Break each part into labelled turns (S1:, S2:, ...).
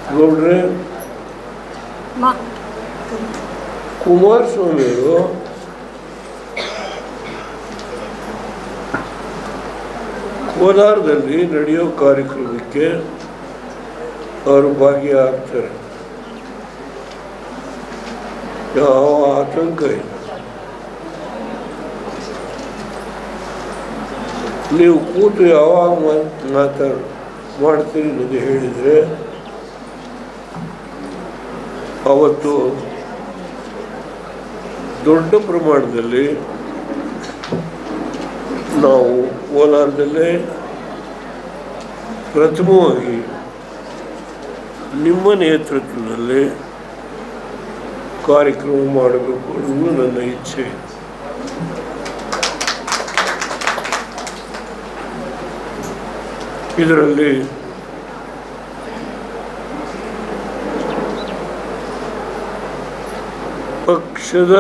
S1: ಗೌಡ್ರೆ
S2: ಮಾ
S1: ಕುಮಾರಸ್ವಾಮಿಯವರು ಕೋಲಾರದಲ್ಲಿ ನಡೆಯೋ ಕಾರ್ಯಕ್ರಮಕ್ಕೆ ಅವರು ಭಾಗಿಯಾಗ್ತಾರೆ ಯಾವ ಆತಂಕ ಇಲ್ಲ ನೀವು ಕೂತು ಯಾವಾಗ ಮಾತ್- ಮಾತಾಡ್ ಮಾಡ್ತೀರಿ ಅನ್ನೋದು ಹೇಳಿದರೆ ಅವತ್ತು ದೊಡ್ಡ ಪ್ರಮಾಣದಲ್ಲಿ ನಾವು ಕೋಲಾರದಲ್ಲೇ ಪ್ರಥಮವಾಗಿ ನಿಮ್ಮ ನೇತೃತ್ವದಲ್ಲಿ ಕಾರ್ಯಕ್ರಮ ಮಾಡಬೇಕು ಅನ್ನೋದು ನನ್ನ ಇಚ್ಛೆ ಇದರಲ್ಲಿ ಪಕ್ಷದ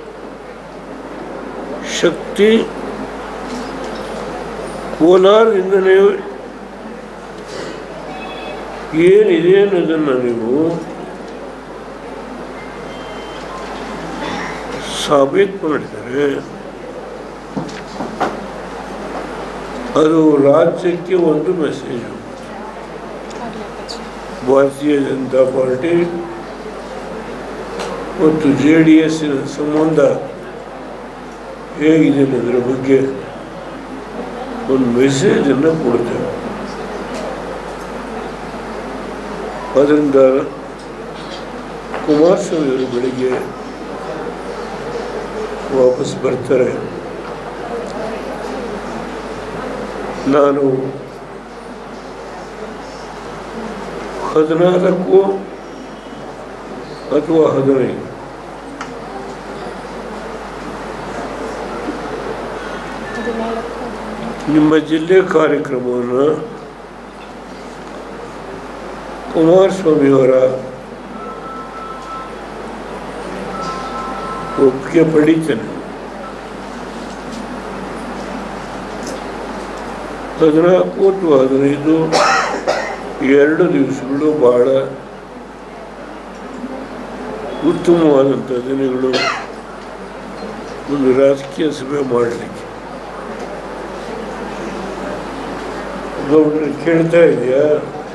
S1: ಶಕ್ತಿ ಕೋಲಾರದಿಂದಲೇ ಏನಿದೆ ಅನ್ನೋದನ್ನು ನೀವು ಸಾಬೀತು ಮಾಡಿದರೆ ಅದು ರಾಜ್ಯಕ್ಕೆ ಒಂದು ಮೆಸೇಜ್ ಭಾರತೀಯ ಜನತಾ ಪಾರ್ಟಿ ಮತ್ತು ಜೆ ಡಿ ಎಸ್ಸಿನ ಸಂಬಂಧ ಹೇಗಿದೆ ಅನ್ನೋದ್ರ ಬಗ್ಗೆ ಒಂದು ಮೆಸೇಜನ್ನು ಕೊಡ್ತೇವೆ ಅದರಿಂದ ಕುಮಾರಸ್ವಾಮಿ ಅವರು ಬೆಳಿಗ್ಗೆ ವಾಪಸ್ ಬರ್ತಾರೆ ನಾನು ಹದಿನಾಲ್ಕು ಅಥವಾ ಹದಿನೈದು ನಿಮ್ಮ ಜಿಲ್ಲೆ ಕಾರ್ಯಕ್ರಮವನ್ನು ಕುಮಾರಸ್ವಾಮಿಯವರ ಒಪ್ಪಿಗೆ ಪಡಿತೇನೆ ಹದಿನಾಲ್ಕು ಅಥವಾ ಹದಿನೈದು ಎರಡು ದಿವಸಗಳು ಬಹಳ ಉತ್ತಮವಾದಂಥ ದಿನಗಳು ಒಂದು ರಾಜಕೀಯ ಸಭೆ ಮಾಡಲಿಕ್ಕೆ ಗೌಡ್ರು ಕೇಳ್ತಾ ಇದೆಯಾ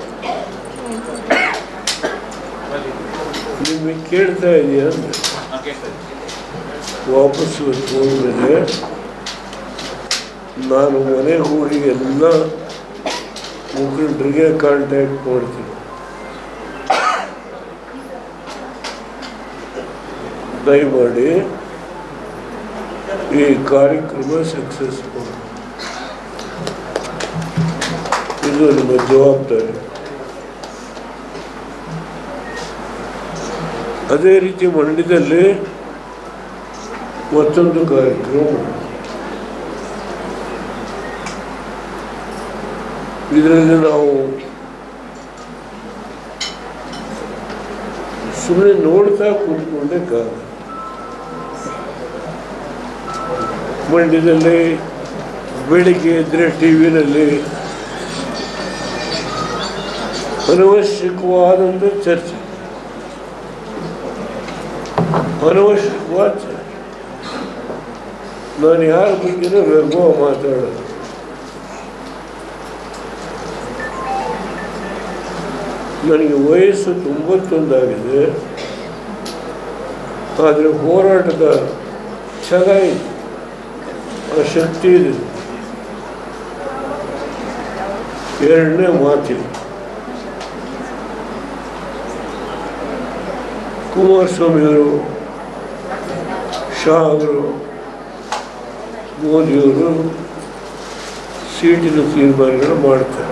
S1: ನಿಮಗೆ ಕೇಳ್ತಾ ಇದೆಯಾ ಅಂದ್ರೆ ವಾಪಸ್ಸು ಹೋದ್ಮೇಲೆ ನಾನು ಮನೆಗೆ ಹೋಗಿ ಎಲ್ಲ ಮುಖಂಡರಿಗೆ ಕಾಂಟ್ಯಾಕ್ಟ್ ಮಾಡ್ತೀನಿ ದಯಮಾಡಿ ಈ ಕಾರ್ಯಕ್ರಮ ಸಕ್ಸಸ್ ಮಾಡಿ ಇದು ನಿಮ್ಮ ಜವಾಬ್ದಾರಿ ಅದೇ ರೀತಿ ಮಂಡ್ಯದಲ್ಲಿ ಮತ್ತೊಂದು ಕಾರ್ಯಕ್ರಮ ಮಾಡಿ. ಇದರಲ್ಲಿ ನಾವು ಸುಮ್ಮನೆ ನೋಡ್ತಾ ಕೂತ್ಕೊಂಡೆ ಕಾಲ ಮಂಡ್ಯದಲ್ಲಿ ಬೆಳಿಗ್ಗೆ ಇದ್ರೆ ಟಿ ವಿನಲ್ಲಿ ಅನವಶ್ಯಕವಾದಂಥ ಚರ್ಚೆ ಅನವಶ್ಯಕವಾದ ಚರ್ಚೆ ನಾನು ಯಾರ ಬಗ್ಗೆನೂ ಲಘುವ ಮಾತಾಡೋದು ನನಗೆ ವಯಸ್ಸು ತೊಂಬತ್ತೊಂದಾಗಿದೆ ಆದರೆ ಹೋರಾಟದ ಛಲ ಇದೆ ಆ ಶಕ್ತಿ ಇದೆ ಎರಡನೇ ಮಾತಿಲ್ಲ ಕುಮಾರಸ್ವಾಮಿಯವರು ಶಾ ಅವರು ಮೋದಿಯವರು ಸೀಟಿನ ತೀರ್ಮಾನಗಳು ಮಾಡ್ತಾರೆ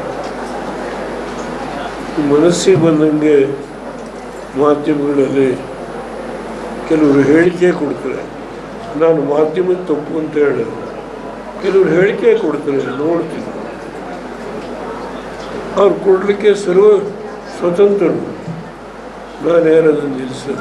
S1: ಮನಸ್ಸಿಗೆ ಬಂದಂಗೆ ಮಾಧ್ಯಮಗಳಲ್ಲಿ ಕೆಲವರು ಹೇಳಿಕೆ ಕೊಡ್ತಾರೆ ನಾನು ಮಾಧ್ಯಮದ ತಪ್ಪು ಅಂತ ಹೇಳೋದು ಕೆಲವರು ಹೇಳಿಕೆ ಕೊಡ್ತಾರೆ ನೋಡ್ತೀನಿ ಅವ್ರು ಕೊಡಲಿಕ್ಕೆ ಸರ್ವ ಸ್ವತಂತ್ರರು ನಾನು ಯಾರನ್ನು ನಿಲ್ಲಿಸೋದು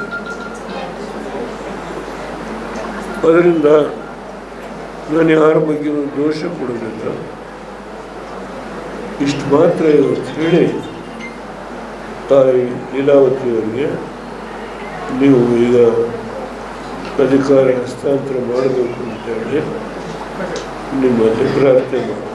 S1: ಅದರಿಂದ ನಾನು ಯಾರ ಬಗ್ಗೆಯೂ ದೋಷ ಕೊಡೋದಿಲ್ಲ ಇಷ್ಟು ಮಾತ್ರ ಇವತ್ತು ಹೇಳಿ ತಾಯಿ ಲೀಲಾವತಿಯವರಿಗೆ ನೀವು ಈಗ ಅಧಿಕಾರ ಹಸ್ತಾಂತರ ಮಾಡಬೇಕು ಅಂತೇಳಿ ನಿಮ್ಮಲ್ಲಿ ಪ್ರಾರ್ಥನೆ ಮಾಡಿ